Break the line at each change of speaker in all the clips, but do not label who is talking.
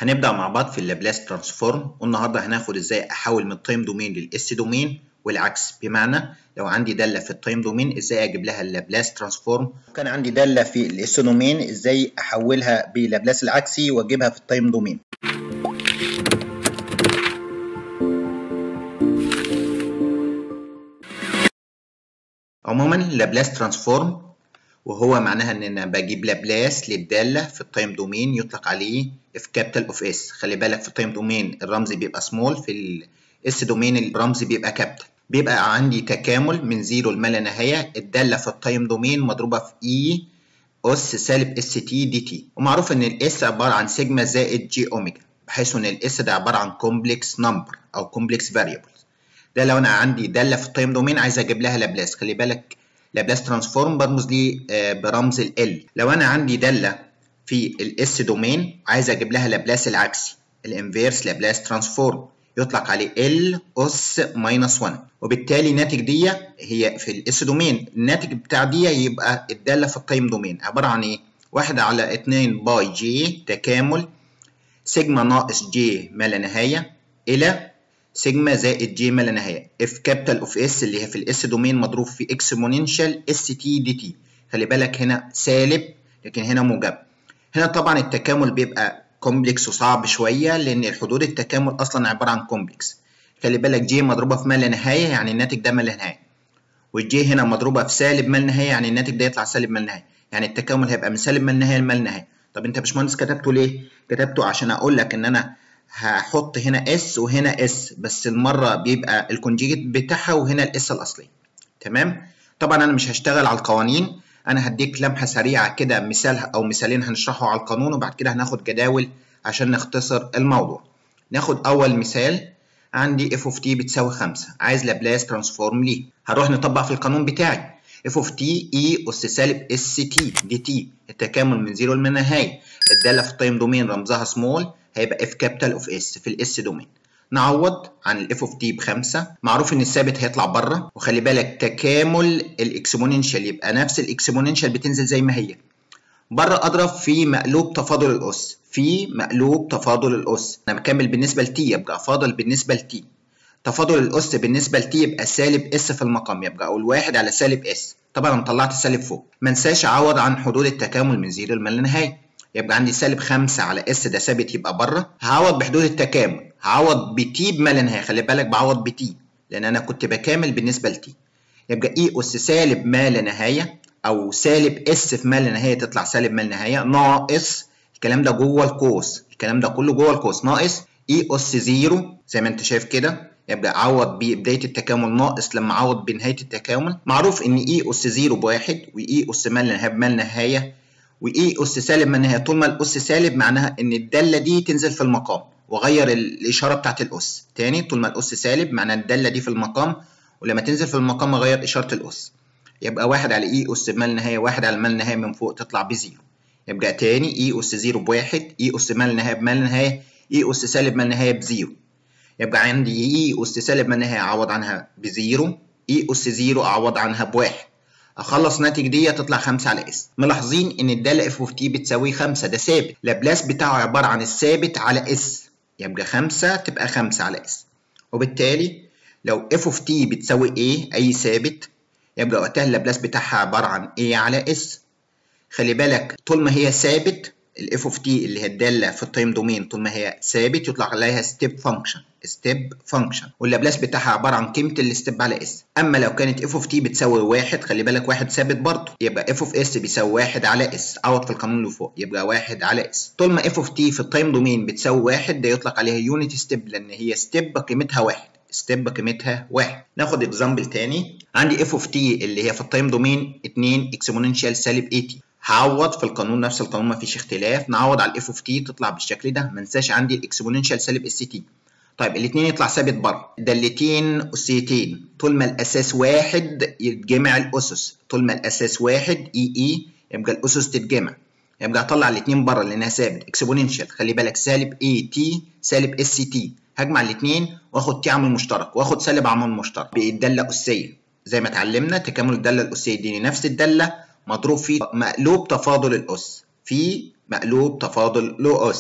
هنبدأ مع بعض في اللابلاس ترانسفورم والنهاردة هناخد ازاي احول من التايم دومين للاس دومين والعكس بمعنى لو عندي دالة في التايم دومين ازاي اجيب لها اللابلاس ترانسفورم كان عندي دالة في الاس دومين ازاي احولها بلابلاس العكسي واجيبها في التايم دومين عموما لابلاس ترانسفورم وهو معناها ان انا بجيب لابلاس للداله في التايم دومين يطلق عليه اف كابيتال اوف اس خلي بالك في التايم دومين الرمز بيبقى سمول في الاس دومين الرمز بيبقى كابيتال بيبقى عندي تكامل من زيرو لما لا نهايه الداله في التايم دومين مضروبه في اي اس سالب اس تي دي تي ومعروف ان الاس عباره عن سيجما زائد جي اوميجا بحيث ان الاس ده عباره عن كومبلكس نمبر او كومبلكس فاريبل ده لو انا عندي داله في التايم دومين عايز اجيب لها لابلاس خلي بالك لابلاس ترانسفورم برمز ليه برمز ال لو انا عندي داله في الاس دومين عايز اجيب لها لابلاس العكسي الانفيرس لابلاس ترانسفورم يطلق عليه ال اس ماينس 1 وبالتالي الناتج دي هي في الاس دومين الناتج بتاع دي يبقى الداله في التايم دومين عباره عن ايه؟ 1 على 2 باي جي تكامل سيجما ناقص جي ما لا نهايه الى سيجما زائد جي ما لا نهايه اف كابيتال اوف اس اللي هي في الاس دومين مضروب في اكسبوننشال اس تي دي تي خلي بالك هنا سالب لكن هنا موجب هنا طبعا التكامل بيبقى كومبلكس وصعب شويه لان الحدود التكامل اصلا عباره عن كومبلكس خلي بالك جي مضروبه في ما لا نهايه يعني الناتج ده ما لا نهايه والجي هنا مضروبه في سالب ما لا نهايه يعني الناتج ده يطلع سالب ما لا نهايه يعني التكامل هيبقى من سالب ما لا نهايه لما لا نهايه طب انت يا باشمهندس كتبته ليه كتبته عشان اقول لك ان انا هحط هنا اس وهنا اس بس المره بيبقى الكونجيجيت بتاعها وهنا الاس الاصلي تمام طبعا انا مش هشتغل على القوانين انا هديك لمحه سريعه كده مثال او مثالين هنشرحه على القانون وبعد كده هناخد جداول عشان نختصر الموضوع ناخد اول مثال عندي اف اوف تي بتساوي 5 عايز لابلاس ترانسفورم ليه هروح نطبق في القانون بتاعي اف اوف تي اي اس سالب اس تي دي تي التكامل من زيرو لما نهايه الداله في التايم دومين رمزها سمول هيبقى اف كابيتال اوف اس في الاس دومين نعوض عن الاف اوف تي بخمسة معروف ان الثابت هيطلع بره وخلي بالك تكامل الاكسبوننشال يبقى نفس الاكسبوننشال بتنزل زي ما هي بره اضرب في مقلوب تفاضل الاس في مقلوب تفاضل الاس انا بكمل بالنسبه لتي يبقى فاضل بالنسبه لتي تفاضل الاس بالنسبه لتي يبقى سالب اس في المقام يبقى اقول واحد على سالب اس طبعا انا طلعت السالب فوق ما انساش اعوض عن حدود التكامل من زيرو لما لا نهايه يبقى عندي سالب 5 على اس ده ثابت يبقى بره هعوض بحدود التكامل هعوض بتي بما لا نهايه خلي بالك بعوض بتي لان انا كنت بكامل بالنسبه لتي يبقى اي اس سالب ما لا نهايه او سالب اس في ما لا نهايه تطلع سالب ما لا نهايه ناقص الكلام ده جوه القوس الكلام ده كله جوه القوس ناقص اي اس زيرو زي ما انت شايف كده يبقى اعوض ببدايه التكامل ناقص لما اعوض بنهايه التكامل معروف ان اي اس زيرو بواحد واي اس ما لا نهايه بما لا نهايه واي اس سالب ما نهايه طول ما الاس سالب معناها ان الداله دي تنزل في المقام وغير الاشاره بتاعت الاس تاني طول ما الاس سالب معناها الداله دي في المقام ولما تنزل في المقام اغير اشاره الاس يبقى واحد على اي اس ما نهايه واحد على ما نهايه من فوق تطلع بزيرو يبقى تاني اي اس زيرو بواحد اي اس ما نهايه بما نهايه اي اس سالب ما نهايه بزيرو يبقى عندي اي اس سالب ما نهايه اعوض عنها بزيرو اي اس زيرو اعوض عنها بواحد اخلص ناتج دي تطلع 5 على اس ملاحظين ان الداله اف اوف تي بتساوي 5 ده ثابت لابلاس بتاعه عباره عن الثابت على اس يبقى 5 تبقى 5 على اس وبالتالي لو اف اوف تي بتساوي ايه اي ثابت يبقى وقتها اللابلاس بتاعها عباره عن ايه على اس خلي بالك طول ما هي ثابت الاف اوف تي اللي هي الداله في التايم دومين طول ما هي ثابت يطلق عليها ستيب فانكشن ستيب فانكشن واللابلاس بتاعها عباره عن قيمه الستيب على اس اما لو كانت اف اوف تي بتساوي واحد خلي بالك واحد ثابت برضه يبقى اف اوف اس بيساوي واحد على اس عوض في القانون اللي فوق يبقى واحد على اس طول ما اف اوف تي في التايم دومين بتساوي واحد ده يطلق عليها يونت ستيب لان هي ستيب قيمتها واحد ستيب قيمتها واحد ناخد اكزامبل تاني عندي اف اوف تي اللي هي في التايم دومين 2 اكسبوننشال سالب 80 هعوض في القانون نفس القانون مفيش اختلاف نعوض على الاف اوف تي تطلع بالشكل ده ما انساش عندي الاكسبوننشال سالب اس تي طيب الاثنين يطلع ثابت بره دالتين اسيتين طول ما الاساس واحد يتجمع الاسس طول ما الاساس واحد اي اي يبقى الاسس تتجمع يبقى اطلع الاثنين بره لانها ثابت اكسبوننشال خلي بالك سالب اي تي سالب اس تي هجمع الاثنين واخد تي عامل مشترك واخد سالب عامل مشترك بالداله اسيه زي ما اتعلمنا تكامل الداله الاسيه يديني نفس الداله مضروب في مقلوب تفاضل الاس في مقلوب تفاضل الاس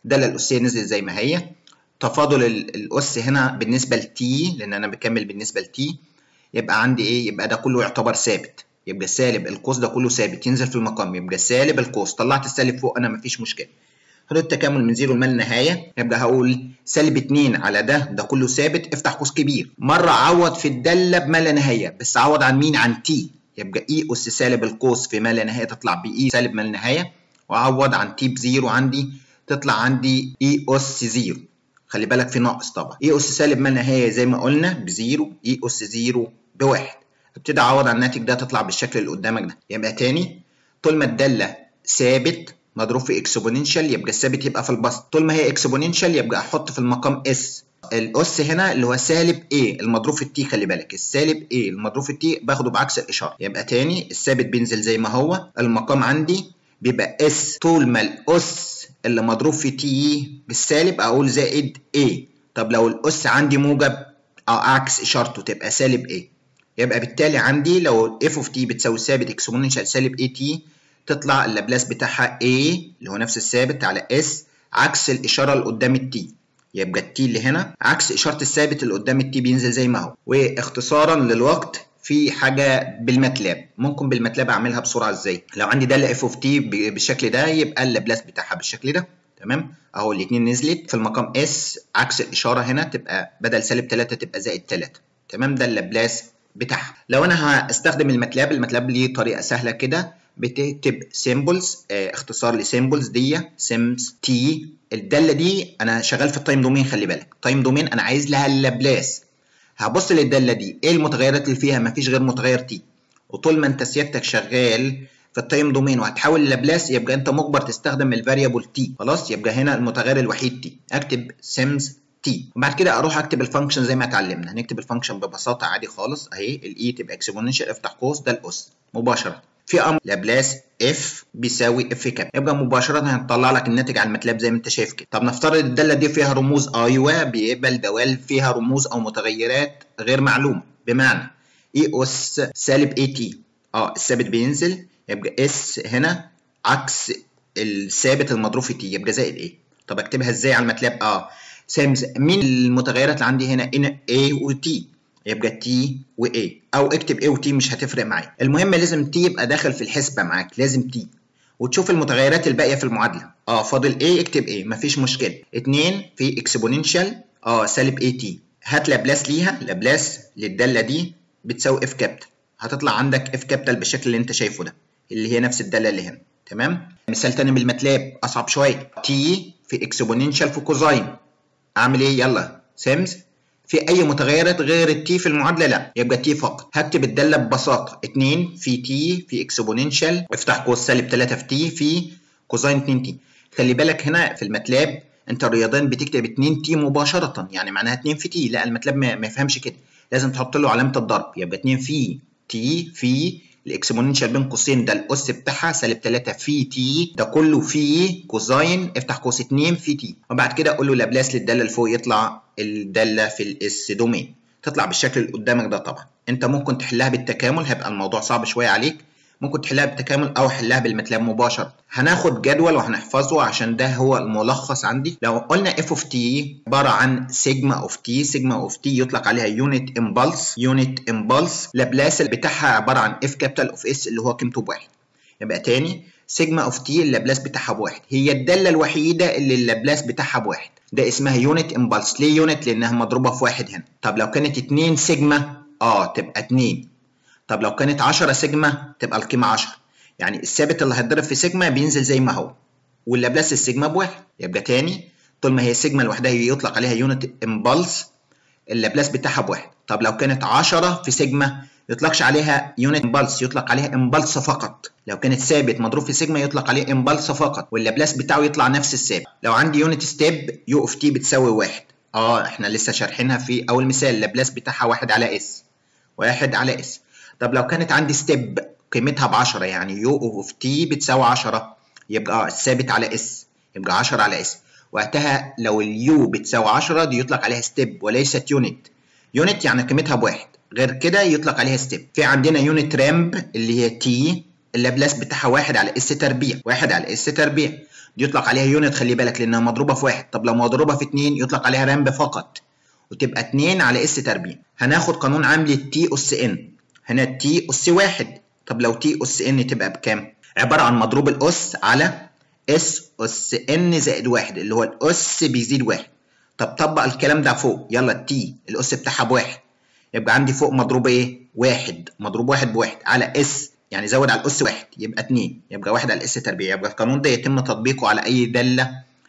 الداله الاسيه نزلت زي ما هي تفاضل الاس هنا بالنسبه لتي لان انا بكمل بالنسبه لتي يبقى عندي ايه يبقى ده كله يعتبر ثابت يبقى سالب القوس ده كله ثابت ينزل في المقام يبقى سالب القوس طلعت السالب فوق انا مفيش مشكله حدود التكامل من زيرو لما النهايه يبقى هقول سالب 2 على ده ده كله ثابت افتح قوس كبير مره عوض في الداله بما لا نهايه بس عوض عن مين عن تي يبقى اي اس سالب القوس في ما لا نهايه تطلع باي سالب ما لا نهايه وأعوض عن تي بزيرو عندي تطلع عندي اي اس زيرو خلي بالك في ناقص طبعا اي اس سالب ما لا نهايه زي ما قلنا بزيرو اي اس زيرو بواحد ابتدي اعوض عن الناتج ده تطلع بالشكل اللي قدامك ده يبقى تاني طول ما الداله ثابت مضروب في اكسبوننشال يبقى الثابت يبقى في البسط طول ما هي اكسبوننشال يبقى احط في المقام اس الاس هنا اللي هو سالب a المضروب في التي خلي بالك السالب a المضروب في التي باخده بعكس الاشاره يبقى تاني الثابت بينزل زي ما هو المقام عندي بيبقى اس طول ما الاس اللي مضروب في تي بالسالب اقول زائد a طب لو الاس عندي موجب او اعكس اشارته تبقى سالب a يبقى بالتالي عندي لو f of t بتساوي ثابت اكسبوننشال سالب a t تطلع اللابلاس بتاعها a اللي هو نفس الثابت على s عكس الاشاره اللي قدام التي يبقى التي اللي هنا عكس اشاره الثابت اللي قدام التي بينزل زي ما هو واختصارا للوقت في حاجه بالماتلاب ممكن بالماتلاب اعملها بسرعه ازاي لو عندي داله اف اوف تي بالشكل ده يبقى اللابلاس بتاعها بالشكل ده تمام اهو الاثنين نزلت في المقام اس عكس الاشاره هنا تبقى بدل سالب 3 تبقى زائد 3 تمام ده اللابلاس بتاعها لو انا هستخدم الماتلاب الماتلاب ليه طريقه سهله كده بتكتب سيمبلز اه اختصار لسيمبلز دي سيمز تي الداله دي انا شغال في التايم دومين خلي بالك تايم دومين انا عايز لها اللابلاس هبص للداله دي ايه المتغيرات اللي فيها مفيش غير متغير تي وطول ما انت سيادتك شغال في التايم دومين وهتحول اللابلاس يبقى انت مجبر تستخدم الفاريبل تي خلاص يبقى هنا المتغير الوحيد تي اكتب سيمز تي وبعد كده اروح اكتب الفانكشن زي ما اتعلمنا هنكتب الفانكشن ببساطه عادي خالص اهي الاي تبقى اكسبوننشال افتح قوس ده الاس مباشره في امر لابلاس اف بيساوي اف كاب يبقى مباشره هنطلع لك الناتج على الماتلاب زي ما انت شايف كده طب نفترض الداله دي فيها رموز ايوه بيقبل دوال فيها رموز او متغيرات غير معلومه بمعنى اي اس سالب اي تي اه الثابت بينزل يبقى اس هنا عكس الثابت المضروب في تي يبقى زائد ايه طب اكتبها ازاي على الماتلاب اه سيمز مين المتغيرات اللي عندي هنا ان A و T يبقى T و A او اكتب A و T مش هتفرق معايا المهم لازم T يبقى داخل في الحسبه معاك لازم T وتشوف المتغيرات الباقيه في المعادله اه فاضل A اكتب A مفيش مشكله 2 في اكسبوننشال اه سالب A T هات لابلاس ليها لابلاس للداله دي بتساوي اف كابيتال هتطلع عندك اف كابيتال بالشكل اللي انت شايفه ده اللي هي نفس الداله اللي هنا تمام مثال تاني من الماتلاب اصعب شويه T في اكسبوننشال في كوزاين اعمل ايه يلا سيمز في اي متغيرات غير التي في المعادله لا يبقى تي فقط هكتب الداله ببساطه 2 في تي في اكسبوننشال افتح قوس سالب 3 في تي في كوزين 2 تي خلي بالك هنا في الماتلاب انت الرياضيين بتكتب 2 تي مباشره يعني معناها 2 في تي لا الماتلاب ما يفهمش كده لازم تحط له علامه الضرب يبقى 2 في تي في الاكسبوننشال بين قوسين ده الاس بتاعها سالب 3 في تي ده كله في كوزاين افتح قوس 2 في تي وبعد كده اقول له لابلاس للداله اللي فوق يطلع الداله في الاس دومين تطلع بالشكل اللي قدامك ده طبعا انت ممكن تحلها بالتكامل هيبقى الموضوع صعب شويه عليك ممكن تحلها بالتكامل او حلها بالماتلاب مباشره هناخد جدول وهنحفظه عشان ده هو الملخص عندي لو قلنا اف اوف تي عباره عن سيجما اوف تي سيجما اوف تي يطلق عليها يونت امبلس يونت امبلس لابلاس بتاعها عباره عن اف كابيتال اوف اس اللي هو قيمته بواحد يبقى تاني سيجما اوف تي اللابلاس بتاعها بواحد هي الداله الوحيده اللي اللابلاس بتاعها بواحد ده اسمها يونت امبلس ليه يونت لانها مضروبه في واحد هنا طب لو كانت 2 سيجما اه تبقى 2 طب لو كانت 10 سيجما تبقى القيمه 10 يعني الثابت اللي هيتضرب في سيجما بينزل زي ما هو واللابلاس السيجما بواحد يبقى تاني طول ما هي سيجما لوحدها يطلق عليها يونت امبلس اللابلاس بتاعها بواحد طب لو كانت 10 في سيجما يطلقش عليها يونت امبلس يطلق عليها امبلس فقط لو كانت ثابت مضروب في سيجما يطلق عليه امبلس فقط واللابلاس بتاعه يطلع نفس الثابت لو عندي يونت ستيب يو اوف تي بتساوي واحد اه احنا لسه شارحينها في اول مثال اللابلاس بتاعها واحد على اس واحد على اس طب لو كانت عندي ستيب قيمتها ب 10 يعني يو اوف تي بتساوي 10 يبقى الثابت على اس يبقى 10 على اس وقتها لو اليو بتساوي 10 دي يطلق عليها ستيب وليست يونت يونت يعني قيمتها بواحد غير كده يطلق عليها ستيب في عندنا يونت رامب اللي هي تي اللابلاس بتاعها واحد على اس تربيع واحد على اس تربيع دي يطلق عليها يونت خلي بالك لانها مضروبه في واحد طب لو مضروبه في اتنين يطلق عليها رامب فقط وتبقى 2 على اس تربيع هناخد قانون عام للتي اس ان هنا التي اس واحد طب لو تي اس ان تبقى بكام؟ عباره عن مضروب الاس على اس اس ان زائد واحد اللي هو الاس بيزيد واحد طب طبق الكلام ده فوق يلا التي الاس بتاعها بواحد يبقى عندي فوق مضروب ايه؟ واحد مضروب واحد بواحد على اس يعني زود على الاس واحد يبقى 2 يبقى واحد على الاس تربيع يبقى القانون ده يتم تطبيقه على اي داله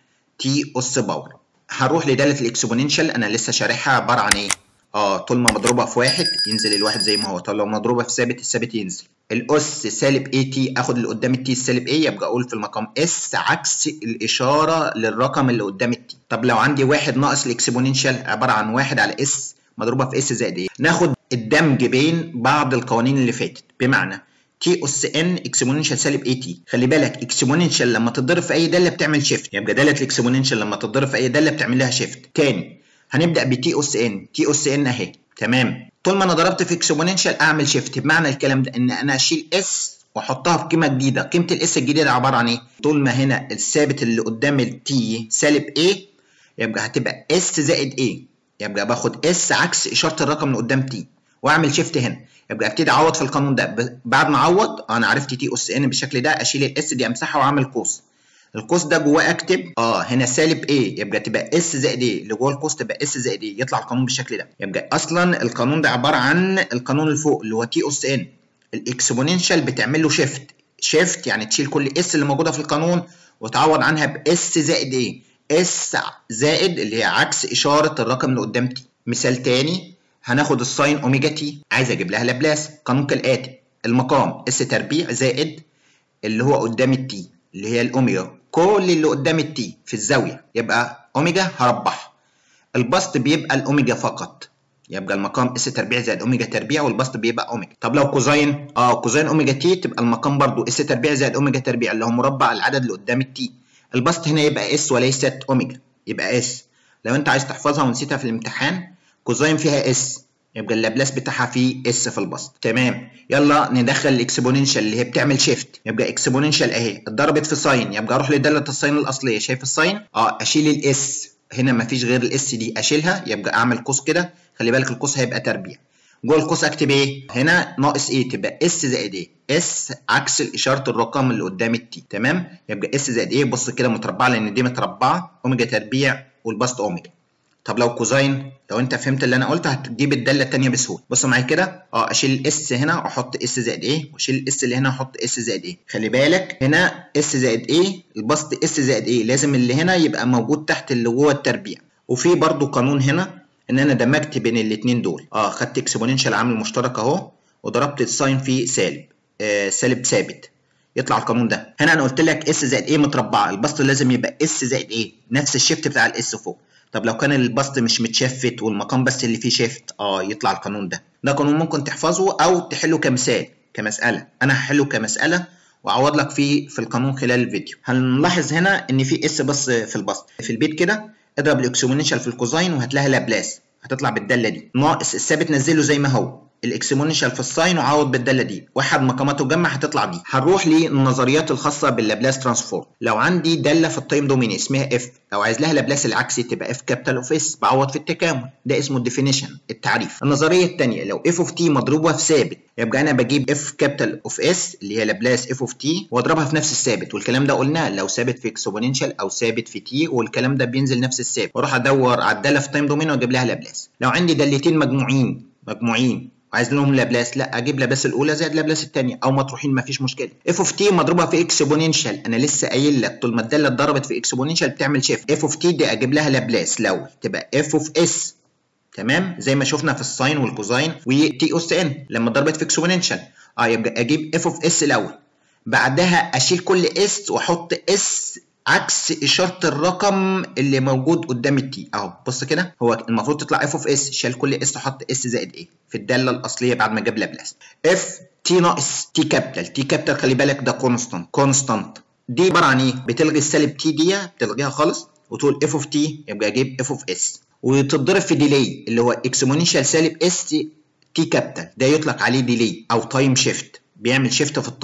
تي اس باور هنروح لداله الاكسبوننشال انا لسه شارحها عباره عن ايه؟ اه طول ما مضروبه في واحد ينزل الواحد زي ما هو طب لو مضروبه في ثابت الثابت ينزل الاس سالب اي تي اخد اللي قدام التي السالب ايه يبقى اقول في المقام اس عكس الاشاره للرقم اللي قدام التي طب لو عندي واحد ناقص الاكسبوننشال عباره عن واحد على اس مضروبه في اس زائد ايه ناخد الدمج بين بعض القوانين اللي فاتت بمعنى تي اس ان اكسبوننشال سالب اي تي خلي بالك اكسبوننشال لما تتضرب في اي داله بتعمل شيفت يبقى داله الاكسبوننشال لما تتضرب في اي داله بتعمل لها شيفت تاني هنبدا بتي اس ان تي اس ان اهي تمام طول ما انا ضربت في اكسبوننشال اعمل شيفت بمعنى الكلام ده ان انا اشيل اس واحطها في قيمه جديده قيمه الاس الجديده عباره عن ايه طول ما هنا الثابت اللي قدام التي سالب ايه يبقى هتبقى اس زائد ايه يبقى باخد اس عكس اشاره الرقم اللي قدام تي واعمل شيفت هنا يبقى ابتدي اعوض في القانون ده بعد ما اعوض انا عرفت تي اس ان بالشكل ده اشيل الاس دي امسحها واعمل قوس القوس ده جواه اكتب اه هنا سالب ايه يبقى تبقى اس زائد ايه اللي جوه القوس تبقى اس زائد ايه يطلع القانون بالشكل ده يبقى اصلا القانون ده عباره عن القانون اللي فوق اللي هو تي اس ان الاكسبوننشال بتعمل له شيفت شيفت يعني تشيل كل اس اللي موجوده في القانون وتعوض عنها باس زائد ايه اس زائد اللي هي عكس اشاره الرقم اللي قدام تي مثال تاني هناخد الساين اوميجا تي عايز اجيب لها لابلاس قانون كالاتي المقام اس تربيع زائد اللي هو قدام التي اللي هي الاوميجا كل اللي قدام التي في الزاويه يبقى اوميجا هربحها البسط بيبقى الاوميجا فقط يبقى المقام اس تربيع زائد اوميجا تربيع والبسط بيبقى اوميجا طب لو كوزين اه كوزين اوميجا تي تبقى المقام برضو اس تربيع زائد اوميجا تربيع اللي هو مربع العدد اللي قدام التي البسط هنا يبقى اس وليست اوميجا يبقى اس لو انت عايز تحفظها ونسيتها في الامتحان كوزين فيها اس يبقى اللابلاس بتاعها فيه اس في البسط تمام يلا ندخل الاكسبوننشال اللي هي بتعمل شيفت يبقى اكسبوننشال اهي اتضربت في ساين يبقى اروح لداله الساين الاصليه شايف الساين اه اشيل الاس هنا مفيش غير الاس دي اشيلها يبقى اعمل قوس كده خلي بالك القوس هيبقى تربيع جوه القوس اكتب ايه هنا ناقص ايه تبقى اس زائد ايه اس عكس اشاره الرقم اللي قدام التي تمام يبقى اس زائد ايه بص كده متربعه لان دي متربعه اوميجا تربيع والبسط اوميجا طب لو كوزين لو انت فهمت اللي انا قلته هتجيب الداله الثانيه بسهوله بص معايا كده اه اشيل الاس هنا واحط اس زائد ايه واشيل الاس اللي هنا واحط اس زائد ايه خلي بالك هنا اس زائد ايه البسط اس زائد ايه لازم اللي هنا يبقى موجود تحت اللي جوه التربيع وفي برضو قانون هنا ان انا دمجت بين الاثنين دول اه خدت اكسبوننشال عامل مشترك اهو وضربت الساين فيه سالب آه سالب ثابت يطلع القانون ده هنا انا قلت لك اس زائد ايه متربعه البسط لازم يبقى اس زائد ايه نفس الشيفت بتاع الاس فوق طب لو كان البسط مش متشفت والمقام بس اللي فيه شيفت اه يطلع القانون ده ده قانون ممكن تحفظه او تحله كمثال كمساله انا هحله كمساله واعوض لك فيه في القانون خلال الفيديو هنلاحظ هنا ان في اس بس في البسط في البيت كده اضرب الاكسبوننشال في الكوزاين وهتلاقيها لابلاس هتطلع بالداله دي ناقص الثابت نزله زي ما هو الاكسبوننشال في الساين وعوض بالداله دي واحد مقاماته جمع هتطلع دي هنروح للنظريات الخاصه باللابلاس ترانسفورم لو عندي داله في التايم دومين اسمها اف لو عايز لها لابلاس العكسي تبقى اف كابيتال اوف اس بعوض في التكامل ده اسمه الديفينيشن التعريف النظريه الثانيه لو اف اوف تي مضروبه في ثابت يبقى انا بجيب اف كابيتال اوف اس اللي هي لابلاس اف اوف تي واضربها في نفس الثابت والكلام ده قلناه لو ثابت في اكسبوننشال او ثابت في تي والكلام ده بينزل نفس الثابت واروح ادور على الداله في التايم دومين واجيب لها لابلاس لو عندي دالتين مجموعين مجموعين عايز لهم لابلاس لا اجيب لابلاس الاولى زائد لابلاس الثانيه او مطروحين مفيش مشكله اف اوف تي مضروبه في اكسبوننشال انا لسه قايل لك طول ما الداله اتضربت في اكسبوننشال بتعمل شيفت اف اوف تي دي اجيب لها لابلاس الاول تبقى اف اوف اس تمام زي ما شفنا في الساين والكوزاين وتي اس ان لما اتضربت في اكسبوننشال اه يبقى اجيب اف اوف اس الاول بعدها اشيل كل اس واحط اس عكس اشاره الرقم اللي موجود قدام التي اهو بص كده هو المفروض تطلع اف اوف اس شال كل اس وحط اس زائد ايه في الداله الاصليه بعد ما جاب لابلاس اف تي ناقص تي كابيتال تي كابيتال خلي بالك ده كونستانت كونستانت دي عباره عن ايه بتلغي السالب تي دي بتلغيها خالص وتقول اف اوف تي يبقى اجيب اف اوف اس وتتضرب في ديلي اللي هو اكسبوننشال سالب اس تي كابيتال ده يطلق عليه ديلي او تايم شيفت بيعمل شيفت في التايم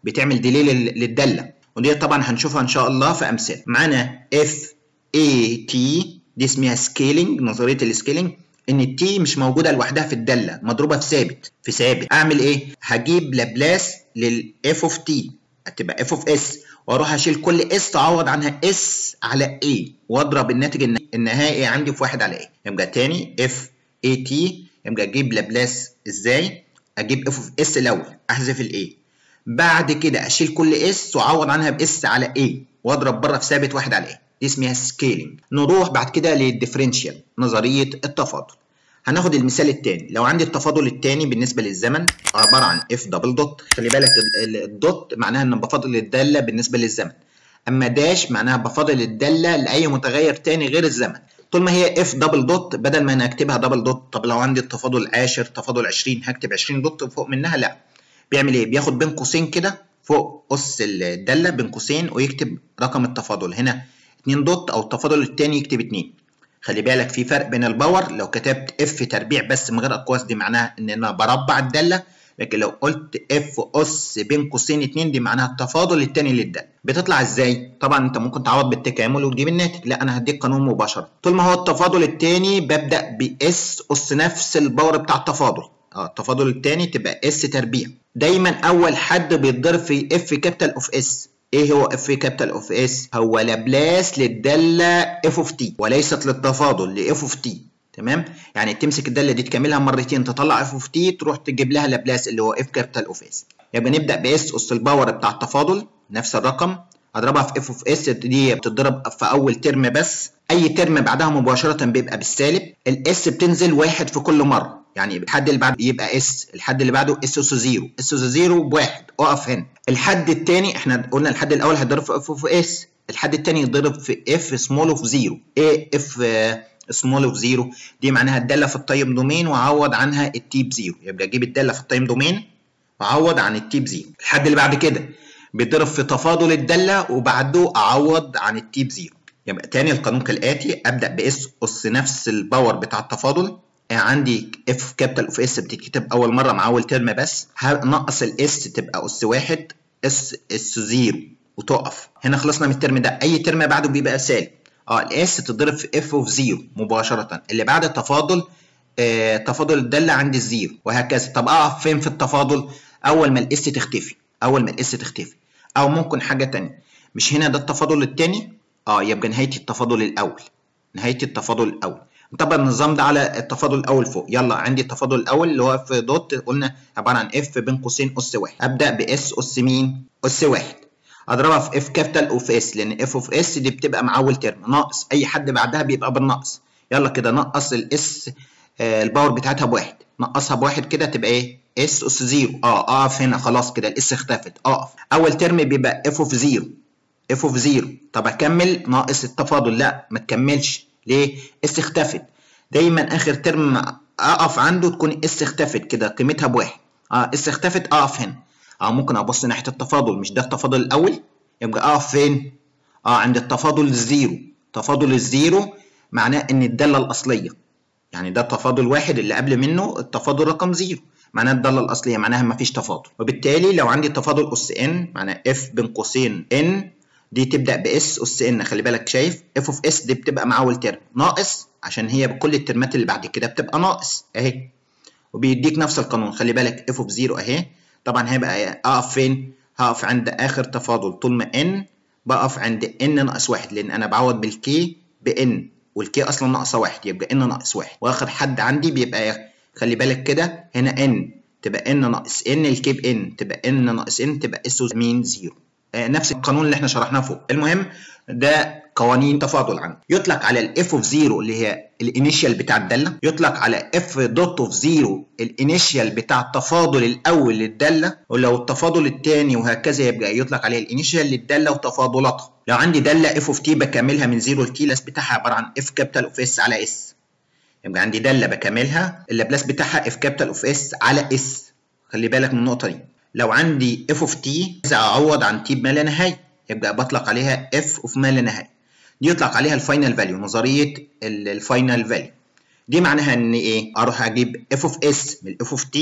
بتعمل ديلي للداله ودي طبعا هنشوفها ان شاء الله في امثله معانا اف اي تي دي اسمها سكيلينج نظريه السكيلينج ان التي مش موجوده لوحدها في الداله مضروبه في ثابت في ثابت اعمل ايه هجيب لابلاس للاف اوف تي هتبقى اف اوف اس واروح اشيل كل اس تعوض عنها اس على اي واضرب الناتج النهائي عندي في واحد على ايه يبقى تاني اف اي تي يبقى اجيب لابلاس ازاي اجيب اف اوف اس الاول احذف الاي بعد كده اشيل كل اس واعوض عنها باس على اي واضرب بره في ثابت واحد على ايه دي اسمها سكيلينج نروح بعد كده للديفرنشال نظريه التفاضل هناخد المثال الثاني لو عندي التفاضل الثاني بالنسبه للزمن عباره عن اف دبل دوت خلي بالك الدوت معناها ان بفاضل الداله بالنسبه للزمن اما داش معناها بفاضل الداله لاي متغير ثاني غير الزمن طول ما هي اف دبل دوت بدل ما انا اكتبها دبل دوت طب لو عندي التفاضل 10 تفاضل 20 هكتب 20 دوت فوق منها لا بيعمل ايه بياخد بين قوسين كده فوق اس الداله بين قوسين ويكتب رقم التفاضل هنا 2 دوت او التفاضل الثاني يكتب 2 خلي بالك في فرق بين الباور لو كتبت اف تربيع بس من غير اقواس دي معناها ان انا بربع الداله لكن لو قلت اف اس بين قوسين 2 دي معناها التفاضل الثاني للداله بتطلع ازاي طبعا انت ممكن تعوض بالتكامل وتجيب الناتج لا انا هديك قانون مباشره طول ما هو التفاضل الثاني ببدا باس اس نفس الباور بتاع التفاضل اه التفاضل الثاني تبقى اس تربيع دايما اول حد بيتضرب في اف كابيتال اوف اس ايه هو اف كابيتال اوف اس هو لابلاس للداله اف اوف تي وليست للتفاضل لاف اوف تي تمام يعني تمسك الداله دي تكملها مرتين تطلع اف اوف تي تروح تجيب لها لابلاس اللي هو اف كابيتال اوف اس يبقى نبدا باس اس الباور بتاع التفاضل نفس الرقم اضربها في اف اوف اس دي بتتضرب في اول ترم بس اي ترم بعدها مباشره بيبقى بالسالب الاس بتنزل واحد في كل مره يعني الحد اللي بعده يبقى اس الحد اللي بعده اس اس زيرو اس اس زيرو بواحد اقف هنا الحد الثاني احنا قلنا الحد الاول هيتضرب في اف اوف اس الحد الثاني يتضرب في اف سمول اوف زيرو ايه اف سمول اوف زيرو دي معناها الداله في التايم دومين واعوض عنها التي بزيرو يبقى اجيب الداله في التايم دومين واعوض عن التي بزيرو الحد اللي بعد كده بيتضرب في تفاضل الداله وبعده اعوض عن التي بزيرو يبقى تاني القانون كالاتي ابدا باس اس نفس الباور بتاع التفاضل عندي اف كابيتال اوف اس بتتكتب اول مره مع اول ترم بس هنقص الاس تبقى اس واحد اس اس زيرو وتقف هنا خلصنا من الترم ده اي ترم بعده بيبقى سالب اه الاس تضرب في اف اوف زيرو مباشره اللي بعد التفاضل آه تفاضل الداله عند الزيرو وهكذا طب اقف فين في التفاضل اول ما الاس تختفي اول ما الاس تختفي او ممكن حاجه تانية مش هنا ده التفاضل الثاني اه يبقى نهايه التفاضل الاول نهايه التفاضل الاول طبعا النظام ده على التفاضل الاول فوق يلا عندي التفاضل الاول اللي هو في دوت قلنا عباره عن اف بين قوسين اس واحد ابدا باس اس مين اس واحد اضربها في اف كابيتال اوف اس لان اف اوف اس دي بتبقى مع اول ترم ناقص اي حد بعدها بيبقى بالنقص يلا كده نقص الاس آه الباور بتاعتها بواحد نقصها بواحد كده تبقى ايه اس اس زيرو اه اقف هنا خلاص كده الاس اختفت اقف اول ترم بيبقى اف اوف زيرو اف اوف زيرو طب اكمل ناقص التفاضل لا ما تكملش ليه اس اختفت دايما اخر ترم اقف عنده تكون اس اختفت كده قيمتها بواحد اه اس اختفت اقف هنا اه ممكن ابص ناحيه التفاضل مش ده التفاضل الاول يبقى اقف فين اه عند التفاضل الزيرو تفاضل الزيرو معناه ان الداله الاصليه يعني ده التفاضل واحد اللي قبل منه التفاضل رقم زيرو معناها الداله الاصليه معناها ما فيش تفاضل وبالتالي لو عندي تفاضل اس ان معناه اف بين قوسين ان دي تبدا باس اس ان خلي بالك شايف اف اوف اس دي بتبقى مع اول ترم ناقص عشان هي بكل الترمات اللي بعد كده بتبقى ناقص اهي وبيديك نفس القانون خلي بالك اف اوف زيرو اهي طبعا هيبقى اقف فين هقف عند اخر تفاضل طول ما ان بقف عند ان ناقص واحد لان انا بعوض بالكي بان والكي اصلا ناقصه واحد يبقى ان ناقص واحد واخر حد عندي بيبقى خلي بالك كده هنا ان تبقى ان ناقص ان الكي بان تبقى ان ناقص ان تبقى اس مين زيرو نفس القانون اللي احنا شرحناه فوق المهم ده قوانين تفاضل عندي يطلق على الاف اوف زيرو اللي هي الانيشال بتاع الداله يطلق على اف دوت اوف زيرو الانيشال بتاع التفاضل الاول للداله ولو التفاضل الثاني وهكذا يبقى يطلق عليه الانيشال للداله وتفاضلاتها لو عندي داله اف اوف تي بكملها من زيرو الكيلاس بتاعها عباره عن اف كابيتال اوف اس على اس يبقى عندي داله بكملها اللابلاس بتاعها اف كابيتال اوف اس على اس خلي بالك من النقطه دي لو عندي اف اوف تي عايز اعوض عن تي بما لا نهايه يبقى بطلق عليها اف اوف ما لا نهايه دي يطلق عليها الفاينل فاليو نظريه الفاينل فاليو دي معناها ان ايه اروح اجيب اف اوف اس من الاف اوف تي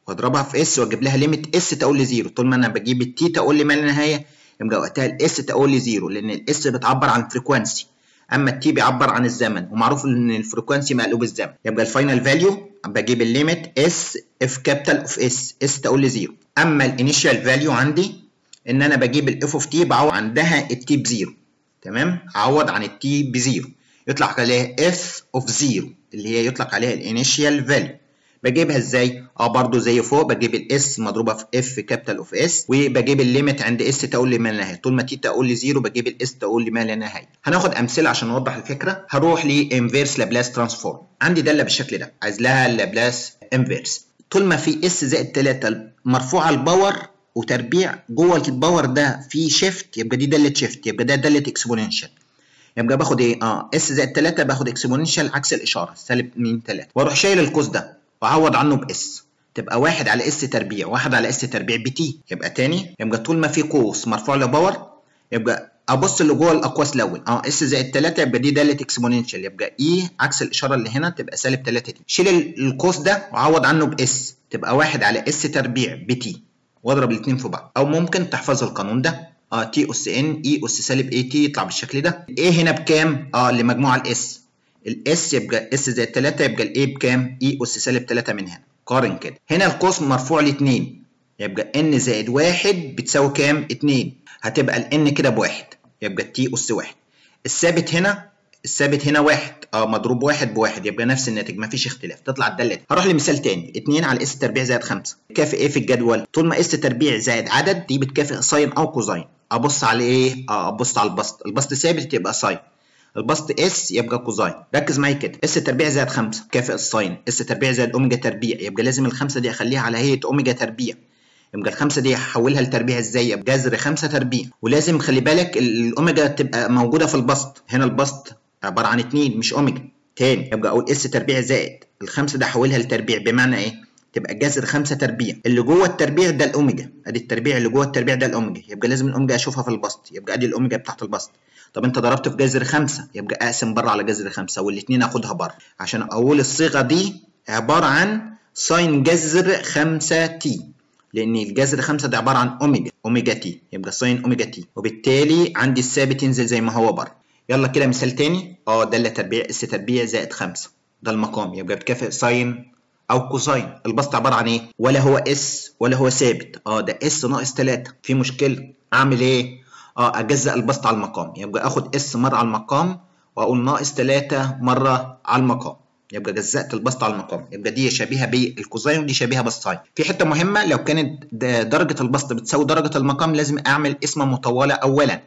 واضربها في اس واجيب لها ليميت اس تقول لي زيرو طول ما انا بجيب التي تقول لي ما لا نهايه يبقى وقتها الاس تقول لي زيرو لان الاس بتعبر عن فريكوانسي اما التي بيعبر عن الزمن ومعروف ان الفريكوانسي مقلوب الزمن يبقى الفاينل فاليو بجيب الليميت اس اف كابيتال اوف اس اس تقول لي زيرو اما الانيشال فاليو عندي ان انا بجيب الاف اوف تي بعوض عندها التي بزيرو تمام اعوض عن التي بزيرو يطلق عليها اف اوف زيرو اللي هي يطلق عليها الانيشال فاليو بجيبها ازاي؟ اه برضو زي فوق بجيب الاس مضروبه في اف كابيتال اوف اس وبجيب الليميت عند اس تقول لي ما لا نهايه طول ما تي تقول لي زيرو بجيب الاس تقول لي ما لا نهايه هناخد امثله عشان نوضح الفكره هروح لانفيرس لابلاس ترانسفورم عندي داله بالشكل ده عايز لها لابلاس انفيرس طول ما في اس زائد 3 مرفوعه الباور وتربيع جوه الباور ده في شيفت يبقى دي داله شيفت يبقى ده داله اكسبوننشال يبقى باخد ايه اه اس زائد 3 باخد اكسبوننشال عكس الاشاره سالب 2 3 واروح شايل القوس ده واعوض عنه باس تبقى واحد على اس تربيع واحد على اس تربيع بتي يبقى تاني يبقى طول ما في قوس مرفوع لباور يبقى ابص اللي جوه الاقواس الاول اه اس زائد 3 يبقى دي داله اكسبوننشال يبقى اي عكس الاشاره اللي هنا تبقى سالب 3 تي شيل القوس ده وعوض عنه باس تبقى واحد على اس تربيع بتي واضرب الاثنين في بعض او ممكن تحفظ القانون ده اه تي اس ان اي اس سالب اي تي يطلع بالشكل ده ايه هنا بكام اه لمجموعه الاس الاس يبقى اس زائد 3 يبقى الاي بكام اي اس سالب 3 من هنا قارن كده هنا القوس مرفوع ل 2 يبقى ان زائد 1 بتساوي كام 2 هتبقى الان كده بواحد يبقى التي اس 1 الثابت هنا الثابت هنا واحد اه مضروب واحد بواحد يبقى نفس الناتج مفيش اختلاف تطلع الداله دي هروح لمثال تاني 2 على اس تربيع زائد 5 كافئ ايه في الجدول طول ما اس تربيع زائد عدد دي بتكافئ ساين او كوزاين ابص على ايه اه ابص على البسط البسط ثابت يبقى ساين البسط اس يبقى كوزاين ركز معايا كده اس تربيع زائد 5 كافئ الساين اس تربيع زائد اوميجا تربيع يبقى لازم الخمسه دي اخليها على هيئه اوميجا تربيع يبقى الخمسه دي هحولها لتربيع ازاي يبقى جذر 5 تربيع ولازم خلي بالك الاوميجا تبقى موجوده في البسط هنا البسط عباره عن 2 مش اوميجا تاني يبقى اقول اس تربيع زائد الخمسه ده احولها لتربيع بمعنى ايه تبقى جذر 5 تربيع اللي جوه التربيع ده الاوميجا ادي التربيع اللي جوه التربيع ده الاوميجا يبقى لازم الاوميجا اشوفها في البسط يبقى ادي الاوميجا بتاعت البسط طب انت ضربت في جذر 5 يبقى اقسم بره على جذر 5 والاثنين اخدها بره عشان اقول الصيغه دي عباره عن ساين جذر 5 تي لان الجذر 5 ده عباره عن اوميجا اوميجا تي يبقى ساين اوميجا تي وبالتالي عندي الثابت ينزل زي ما هو بره يلا كده مثال تاني اه داله تربيع اس تربيع زائد 5 ده المقام يبقى بتكافئ ساين او كوساين البسط عباره عن ايه ولا هو اس ولا هو ثابت اه ده اس ناقص 3 في مشكله اعمل ايه اه اجزأ البسط على المقام يبقى اخد اس مره على المقام واقول ناقص 3 مره على المقام يبقى جزأت البسط على المقام يبقى دي شبيهه بالكوزاين ودي شبيهه بالساين في حته مهمه لو كانت درجه البسط بتساوي درجه المقام لازم اعمل اسم مطوله اولا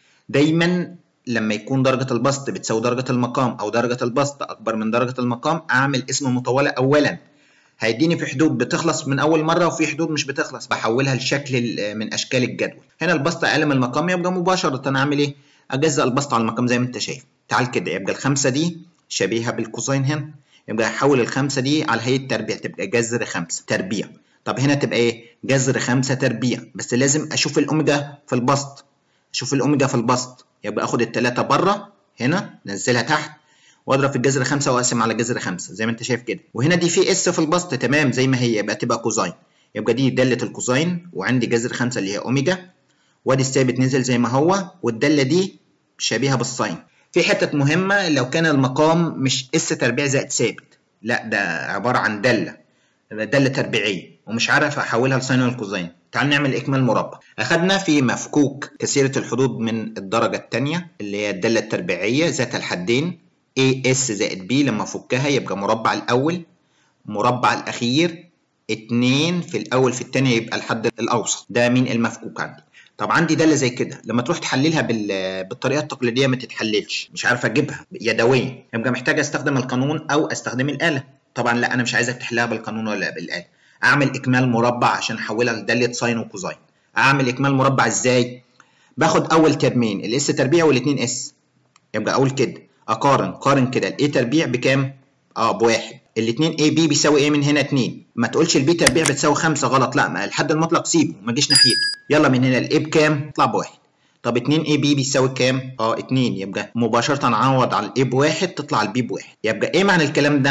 دايما لما يكون درجة البسط بتساوي درجة المقام أو درجة البسط أكبر من درجة المقام أعمل اسم مطولة أولا هيديني في حدود بتخلص من أول مرة وفي حدود مش بتخلص بحولها لشكل من أشكال الجدول هنا البسط أقل من المقام يبقى مباشرة أعمل إيه؟ أجزأ البسط على المقام زي ما أنت شايف تعال كده يبقى الخمسة دي شبيهة بالكوساين هنا يبقى أحول الخمسة دي على هيئة تربيع تبقى جذر خمسة تربيع طب هنا تبقى إيه؟ جذر خمسة تربيع بس لازم أشوف الأوميجا في البسط أشوف الأوميجا في البسط يبقى اخد التلاتة بره هنا نزلها تحت واضرب في الجذر خمسة واقسم على جذر خمسة زي ما انت شايف كده وهنا دي في اس في البسط تمام زي ما هي يبقى تبقى كوزاين يبقى دي دالة الكوزاين وعندي جذر خمسة اللي هي اوميجا وادي الثابت نزل زي ما هو والدالة دي شبيهة بالساين في حتة مهمة لو كان المقام مش اس تربيع زائد ثابت لا ده عبارة عن دالة دالة تربيعية ومش عارف احولها لساين ولا كوزاين تعال نعمل إكمال مربع أخدنا في مفكوك كثيرة الحدود من الدرجة الثانية اللي هي الدالة التربيعية ذات الحدين AS زائد B لما أفكها يبقى مربع الأول مربع الأخير اتنين في الأول في الثانية يبقى الحد الأوسط ده مين المفكوك عندي طب عندي دالة زي كده لما تروح تحللها بالطريقة التقليدية ما تتحللش مش عارف أجيبها يدويا يبقى محتاج أستخدم القانون أو أستخدم الآلة طبعا لا أنا مش عايزك تحلها بالقانون ولا بالآلة اعمل اكمال مربع عشان احولها لداله ساين وكوزاين اعمل اكمال مربع ازاي باخد اول ترمين الاس تربيع والاثنين اس يبقى اقول كده اقارن قارن كده الاي تربيع بكام اه بواحد الاثنين اي بي بيساوي ايه من هنا 2 ما تقولش البي تربيع بتساوي 5 غلط لا ما الحد المطلق سيبه ما تجيش ناحيته يلا من هنا الاي بكام اطلع بواحد طب 2 اي بي بيساوي كام اه 2 يبقى مباشره نعوض على الاي بواحد تطلع البي بواحد يبقى ايه معنى الكلام ده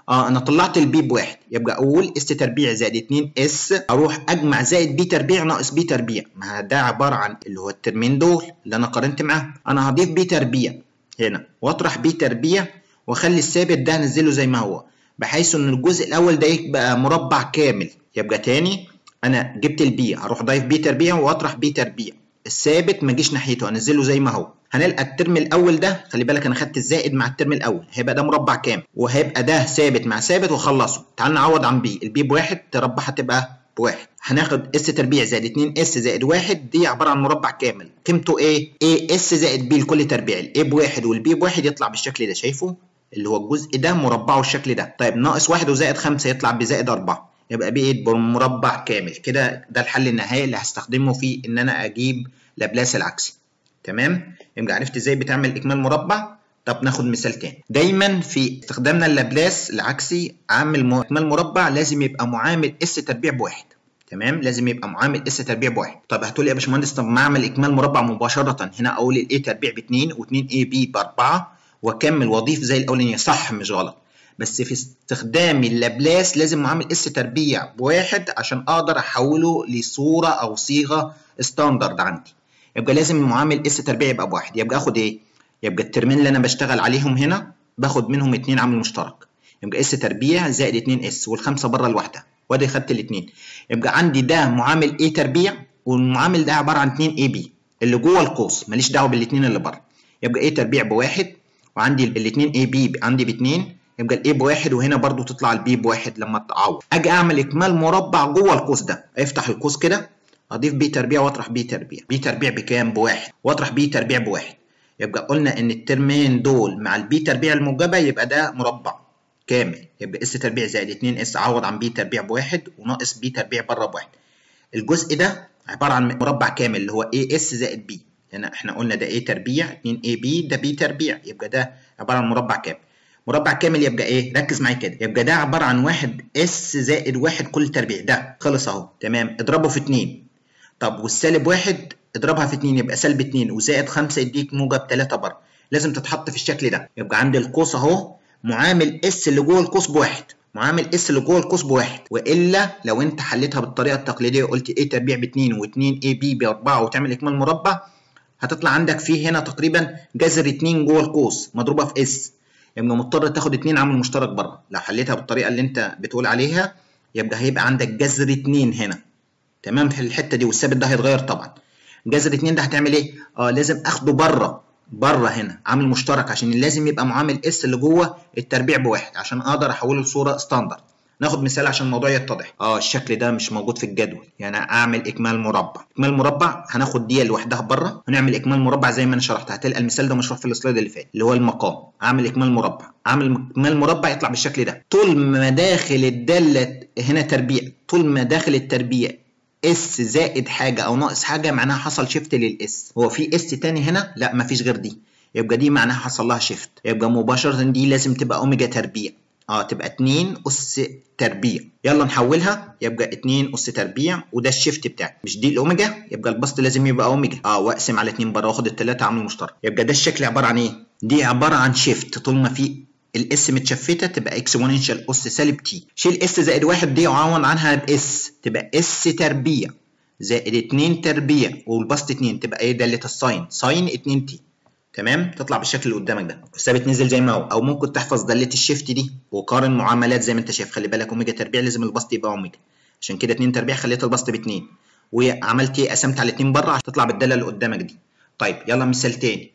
اه انا طلعت البي بواحد يبقى اقول اس تربيع زائد 2 اس اروح اجمع زائد بي تربيع ناقص بي تربيع ما ده عباره عن اللي هو الترمين دول اللي انا قارنت معاهم انا هضيف بي تربيع هنا واطرح بي تربيع واخلي الثابت ده انزله زي ما هو بحيث ان الجزء الاول ده يبقى مربع كامل يبقى تاني انا جبت البي هروح ضايف بي تربيع واطرح بي تربيع الثابت ما جيش ناحيته انزله زي ما هو هنلقى الترم الاول ده خلي بالك انا خدت الزائد مع الترم الاول هيبقى ده مربع كامل وهيبقى ده ثابت مع ثابت واخلصه تعال نعوض عن بي البي بواحد تربع هتبقى بواحد هناخد اس تربيع زائد 2 اس زائد واحد دي عباره عن مربع كامل قيمته ايه؟ ايه اس زائد بي لكل تربيع الاي بواحد والبي بواحد يطلع بالشكل ده شايفه؟ اللي هو الجزء ده مربعه الشكل ده طيب ناقص واحد وزائد خمسة يطلع بزائد أربعة يبقى بقيت مربع كامل كده ده الحل النهائي اللي هستخدمه في ان انا اجيب لابلاس العكسي تمام يبقى عرفت ازاي بتعمل اكمال مربع طب ناخد مثال تاني دايما في استخدامنا اللابلاس العكسي عامل اكمال مربع لازم يبقى معامل اس تربيع بواحد تمام لازم يبقى معامل اس تربيع بواحد طب هتقول لي يا باشمهندس طب ما اعمل اكمال مربع مباشره هنا اقول الاي تربيع باتنين و2 اي بي باربعه واكمل واضيف زي الاولانيه صح مش غلط بس في استخدام اللابلاس لازم معامل اس تربيع بواحد عشان اقدر احوله لصوره او صيغه ستاندرد عندي يبقى لازم المعامل اس تربيع يبقى بواحد يبقى اخد ايه يبقى الترمين اللي انا بشتغل عليهم هنا باخد منهم اتنين عامل مشترك يبقى اس تربيع زائد 2 اس والخمسه بره لوحدها وادي خدت الاثنين يبقى عندي ده معامل a تربيع والمعامل ده عباره عن 2 اي بي اللي جوه القوس ماليش دعوه بالاثنين اللي بره يبقى a تربيع بواحد وعندي الاثنين اي بي عندي باثنين يبقى الاي بواحد وهنا برضو تطلع البي بواحد لما تعوض اجي اعمل اكمال مربع جوه القوس ده افتح القوس كده اضيف بي تربيع واطرح بي تربيع بي تربيع بكام بواحد واطرح بي تربيع بواحد يبقى قلنا ان الترمين دول مع البي تربيع الموجبه يبقى ده مربع كامل يبقى اس تربيع زائد 2 اس عوض عن بي تربيع بواحد وناقص بي تربيع بره بواحد الجزء ده عباره عن مربع كامل اللي هو اي اس زائد بي لان احنا قلنا ده ايه تربيع 2 اي بي ده بي تربيع يبقى ده عباره عن مربع كامل مربع كامل يبقى ايه ركز معايا كده يبقى ده عباره عن واحد اس زائد واحد كل تربيع ده خلص اهو تمام اضربه في 2 طب والسالب واحد اضربها في 2 يبقى سالب 2 وزائد 5 يديك موجب 3 بره لازم تتحط في الشكل ده يبقى عندي القوس اهو معامل اس اللي جوه القوس بواحد معامل اس اللي جوه القوس بواحد والا لو انت حليتها بالطريقه التقليديه وقلت ايه تربيع ب 2 و2 اي بي ب 4 وتعمل اكمال مربع هتطلع عندك فيه هنا تقريبا جذر 2 جوه القوس مضروبه في اس يبقى مضطر تاخد 2 عامل مشترك بره لو حليتها بالطريقه اللي انت بتقول عليها يبقى هيبقى عندك جذر 2 هنا تمام في الحته دي والثابت ده هيتغير طبعا جذر 2 ده هتعمل ايه اه لازم اخده بره بره هنا عامل مشترك عشان لازم يبقى معامل اس اللي جوه التربيع بواحد عشان اقدر احوله لصوره ستاندرد ناخد مثال عشان الموضوع يتضح اه الشكل ده مش موجود في الجدول يعني اعمل اكمال مربع اكمال مربع هناخد دي لوحدها بره ونعمل اكمال مربع زي ما انا شرحت هتلقى المثال ده مشروح في السلايد اللي فات اللي هو المقام اعمل اكمال مربع اعمل اكمال مربع يطلع بالشكل ده طول ما داخل الداله هنا تربيع طول ما داخل التربيع اس زائد حاجه او ناقص حاجه معناها حصل شيفت للاس هو في اس تاني هنا لا مفيش غير دي يبقى دي معناها حصل لها شيفت يبقى مباشره دي لازم تبقى اوميجا تربيع اه تبقى 2 اس تربيع يلا نحولها يبقى 2 اس تربيع وده الشيفت بتاعي مش دي الاوميجا يبقى البسط لازم يبقى اوميجا اه واقسم على 2 بره واخد الثلاثه عامل مشترك يبقى ده الشكل عباره عن ايه دي عباره عن شيفت طول ما في الاس متشفته تبقى اكسبوننشال اس سالب تي شيل اس زائد واحد دي وعوض عنها باس تبقى اس تربيع زائد 2 تربيع والبسط 2 تبقى ايه داله الساين ساين 2 تي تمام تطلع بالشكل اللي قدامك ده الثابت نزل زي ما هو او ممكن تحفظ داله الشيفت دي وقارن معاملات زي ما انت شايف خلي بالك اوميجا تربيع لازم البسط يبقى اوميجا عشان كده 2 تربيع خليت البسط ب 2 وعملت ايه قسمت على 2 بره عشان تطلع بالداله اللي قدامك دي طيب يلا مثال تاني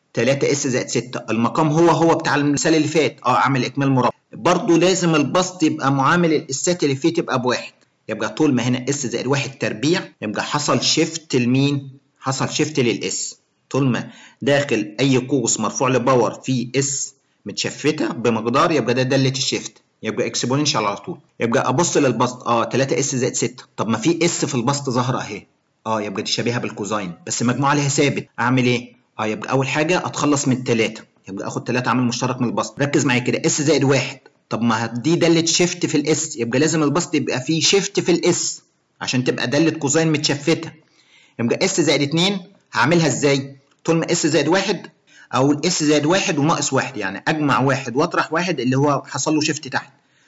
3 اس زائد 6 المقام هو هو بتاع المثال اللي فات اه اعمل اكمال مربع برضه لازم البسط يبقى معامل الاسات اللي فيه تبقى بواحد يبقى طول ما هنا اس زائد واحد تربيع يبقى حصل شيفت لمين حصل شيفت للاس طول ما داخل اي قوس مرفوع لباور فيه اس متشفته بمقدار يبقى ده داله الشيفت يبقى اكسبوننشال على طول يبقى ابص للبسط اه 3 اس زائد 6 طب ما في اس في البسط ظاهره اهي اه يبقى دي شبيهه بالكوزاين بس مجموعه عليها ثابت اعمل ايه اه يبقى اول حاجه اتخلص من 3 يبقى اخد 3 عامل مشترك من البسط ركز معايا كده اس زائد 1 طب ما دي داله شيفت في الاس يبقى لازم البسط يبقى فيه شيفت في الاس عشان تبقى داله كوزاين متشفته يبقى اس زائد 2 هعملها ازاي طول ما اس زائد 1 او الاس زائد 1 وناقص 1 يعني اجمع واحد واطرح واحد اللي هو حصل له شيفت تحت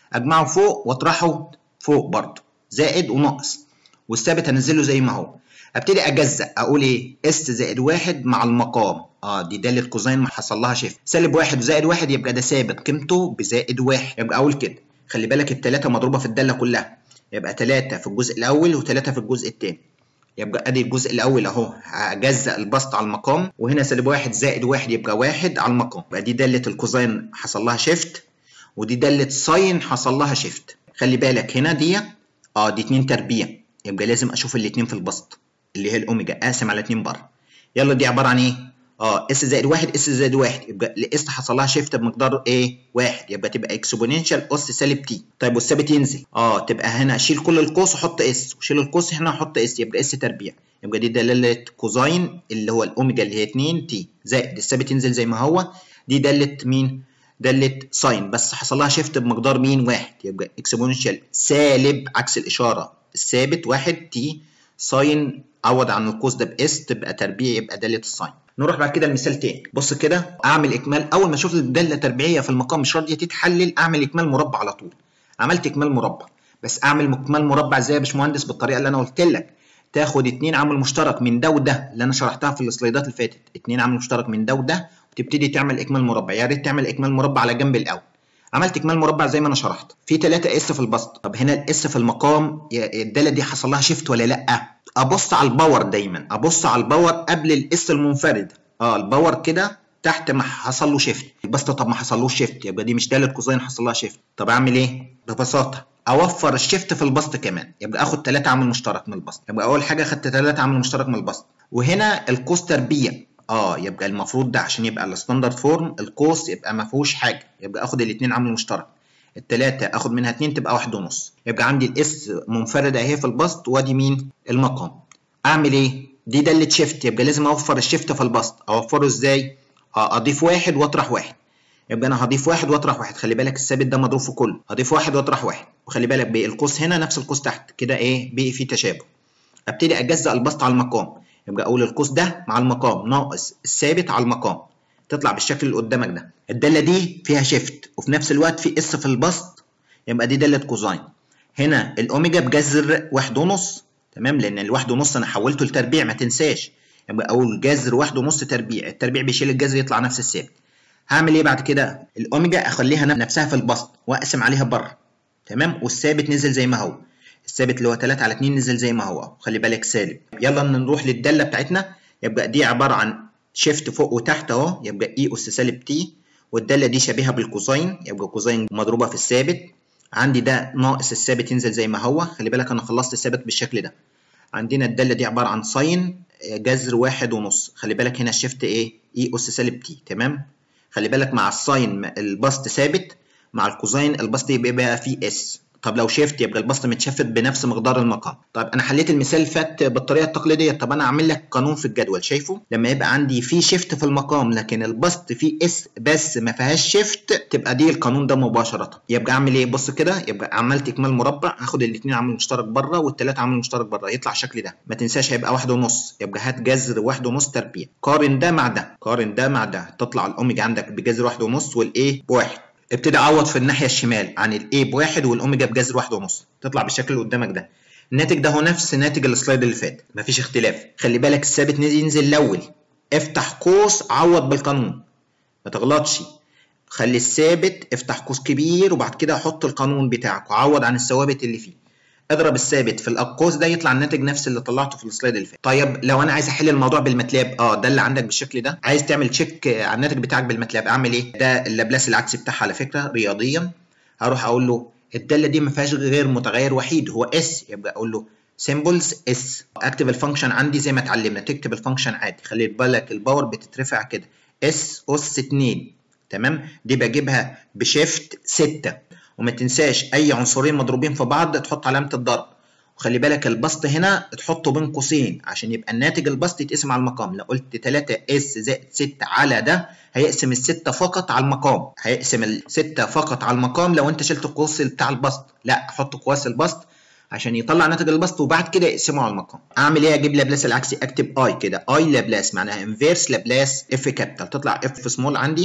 اجمعه فوق واطرحه فوق برضه زائد وناقص والثابت هنزله زي ما هو ابتدي اجزأ اقول ايه اس زائد واحد مع المقام اه دي داله كوزين ما حصل لها شيفت سالب واحد وزائد واحد يبقى ده ثابت قيمته بزائد واحد يبقى اقول كده خلي بالك التلاته مضروبه في الداله كلها يبقى تلاته في الجزء الاول وتلاته في الجزء الثاني يبقى ادي الجزء الاول اهو هجزأ البسط على المقام وهنا سالب واحد زائد واحد يبقى واحد على المقام يبقى دي داله الكوزين حصل لها شيفت ودي داله ساين حصل لها شيفت خلي بالك هنا دي اه دي 2 تربيع يبقى لازم اشوف الاثنين في البسط اللي هي الاوميجا اقسم على 2 بره يلا دي عباره عن ايه اه اس زائد واحد اس زائد واحد يبقى الاس حصل لها شيفت بمقدار ايه؟ واحد يبقى تبقى اكسبوننشال اس سالب تي طيب والثابت ينزل اه تبقى هنا اشيل كل القوس وحط اس وشيل القوس هنا احط اس يبقى اس تربيع يبقى دي دلاله كوزاين اللي هو الاوميجا اللي هي 2 تي زائد الثابت ينزل زي ما هو دي داله مين؟ داله ساين بس حصل لها شيفت بمقدار مين؟ واحد يبقى اكسبوننشال سالب عكس الاشاره الثابت واحد تي ساين عوض عن القوس ده باس تبقى تربيع يبقى داله الساين نروح بعد كده لمثال تاني بص كده اعمل اكمال اول ما اشوف الداله تربيعيه في المقام مش راضيه تتحلل اعمل اكمال مربع على طول عملت اكمال مربع بس اعمل اكمال مربع ازاي يا باشمهندس بالطريقه اللي انا قلت لك تاخد اتنين عامل مشترك من ده وده اللي انا شرحتها في السلايدات اللي فاتت اتنين عامل مشترك من ده وده وتبتدي تعمل اكمال مربع يا ريت تعمل اكمال مربع على جنب الاول عملت اكمال مربع زي ما انا شرحت في 3 اس في البسط طب هنا الاس في المقام الداله دي حصل لها شيفت ولا لا ابص على الباور دايما ابص على الباور قبل الاس المنفرد اه الباور كده تحت ما حصل له شيفت البسط طب ما حصلوش شيفت يبقى دي مش داله كوزين حصل لها شيفت طب اعمل ايه ببساطه اوفر الشيفت في البسط كمان يبقى اخد 3 عامل مشترك من البسط يبقى اول حاجه خدت 3 عامل مشترك من البسط وهنا القوس تربيع اه يبقى المفروض ده عشان يبقى الستاندرد فورم القوس يبقى ما فيهوش حاجه يبقى اخد الاثنين عامل مشترك التلاتة اخد منها اتنين تبقى واحد ونص يبقى عندي الاس منفردة اهي في البسط وادي مين المقام اعمل ايه دي دالة شيفت يبقى لازم اوفر الشيفت في البسط اوفره ازاي اه اضيف واحد واطرح واحد يبقى انا هضيف واحد واطرح واحد خلي بالك الثابت ده مضروب في كله هضيف واحد واطرح واحد وخلي بالك بقى القوس هنا نفس القوس تحت كده ايه بقي في تشابه ابتدي اجزأ البسط على المقام يبقى اقول القوس ده مع المقام ناقص الثابت على المقام تطلع بالشكل اللي قدامك ده الداله دي فيها شيفت وفي نفس الوقت في اس في البسط يبقى دي داله كوزاين هنا الاوميجا بجذر واحد ونص تمام لان الواحد ونص انا حولته لتربيع ما تنساش يبقى اقول جذر واحد ونص تربيع التربيع بيشيل الجذر يطلع نفس الثابت هعمل ايه بعد كده الاوميجا اخليها نفسها في البسط واقسم عليها بره تمام والثابت نزل زي ما هو الثابت اللي هو 3 على 2 نزل زي ما هو خلي بالك سالب يلا نروح للداله بتاعتنا يبقى دي عباره عن شيفت فوق وتحت اهو يبقى اي اس سالب تي والداله دي شبيهه بالكوزين يبقى كوزين مضروبه في الثابت عندي ده ناقص الثابت ينزل زي ما هو خلي بالك انا خلصت الثابت بالشكل ده عندنا الداله دي عباره عن ساين جذر واحد ونص خلي بالك هنا الشيفت ايه اي اس سالب تي تمام خلي بالك مع الساين البسط ثابت مع الكوزين البسط يبقى بقى فيه اس طب لو شيفت يبقى البسط متشفت بنفس مقدار المقام طب انا حليت المثال اللي فات بالطريقه التقليديه طب انا اعمل لك قانون في الجدول شايفه لما يبقى عندي في شيفت في المقام لكن البسط فيه اس بس ما فيهاش شيفت تبقى دي القانون ده مباشره يبقى اعمل ايه بص كده يبقى عملت اكمال مربع هاخد الاثنين عامل مشترك بره والثلاثه عامل مشترك بره يطلع الشكل ده ما تنساش هيبقى واحد ونص يبقى هات جذر واحد ونص تربيع قارن ده مع ده قارن ده مع ده تطلع الاوميجا عندك بجذر واحد ونص والايه بواحد ابتدي اعوض في الناحيه الشمال عن الاي بواحد والاوميجا بجذر واحد ونص تطلع بالشكل اللي قدامك ده الناتج ده هو نفس ناتج السلايد اللي فات مفيش اختلاف خلي بالك الثابت ينزل الاول افتح قوس عوض بالقانون ما تغلطش خلي الثابت افتح قوس كبير وبعد كده حط القانون بتاعك وعوض عن الثوابت اللي فيه اضرب الثابت في القوس ده يطلع الناتج نفس اللي طلعته في السلايد اللي فات طيب لو انا عايز احل الموضوع بالماتلاب اه ده اللي عندك بالشكل ده عايز تعمل تشيك على الناتج بتاعك بالماتلاب اعمل ايه ده اللابلاس العكسي بتاعها على فكره رياضيا هروح اقول له الداله دي ما فيهاش غير متغير وحيد هو اس يبقى اقول له سيمبلز اس اكتب الفانكشن عندي زي ما اتعلمنا تكتب الفانكشن عادي خلي بالك الباور بتترفع كده اس اس 2 تمام دي بجيبها بشيفت 6 وما تنساش اي عنصرين مضروبين في بعض تحط علامه الضرب وخلي بالك البسط هنا تحطه بين قوسين عشان يبقى الناتج البسط يتقسم على المقام لو قلت 3 اس زائد 6 على ده هيقسم الستة فقط على المقام هيقسم الستة فقط على المقام لو انت شلت القوس بتاع البسط لا حط قواس البسط عشان يطلع ناتج البسط وبعد كده يقسمه على المقام اعمل ايه اجيب لابلاس العكسي اكتب اي كده اي لابلاس معناها انفيرس لابلاس اف كابيتال تطلع اف سمول عندي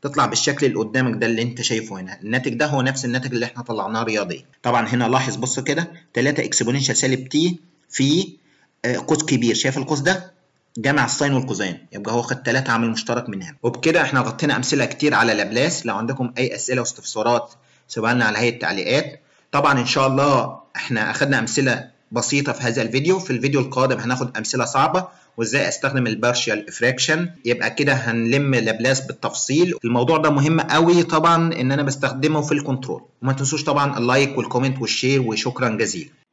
تطلع بالشكل اللي قدامك ده اللي انت شايفه هنا الناتج ده هو نفس الناتج اللي احنا طلعناه رياضيا طبعا هنا لاحظ بص كده 3 اكسبوننشال سالب تي في قوس كبير شايف القوس ده جمع الساين والكوزين يبقى هو خد 3 عامل مشترك من هنا وبكده احنا غطينا امثله كتير على لابلاس لو عندكم اي اسئله واستفسارات سيبوها لنا على هيئه التعليقات طبعا ان شاء الله احنا اخدنا امثله بسيطه في هذا الفيديو في الفيديو القادم هناخد امثله صعبه وازاي استخدم البارشال افراكشن يبقى كده هنلم لابلاس بالتفصيل الموضوع ده مهم قوي طبعا ان انا بستخدمه في الكنترول وما تنسوش طبعا اللايك والكومنت والشير وشكرا جزيلا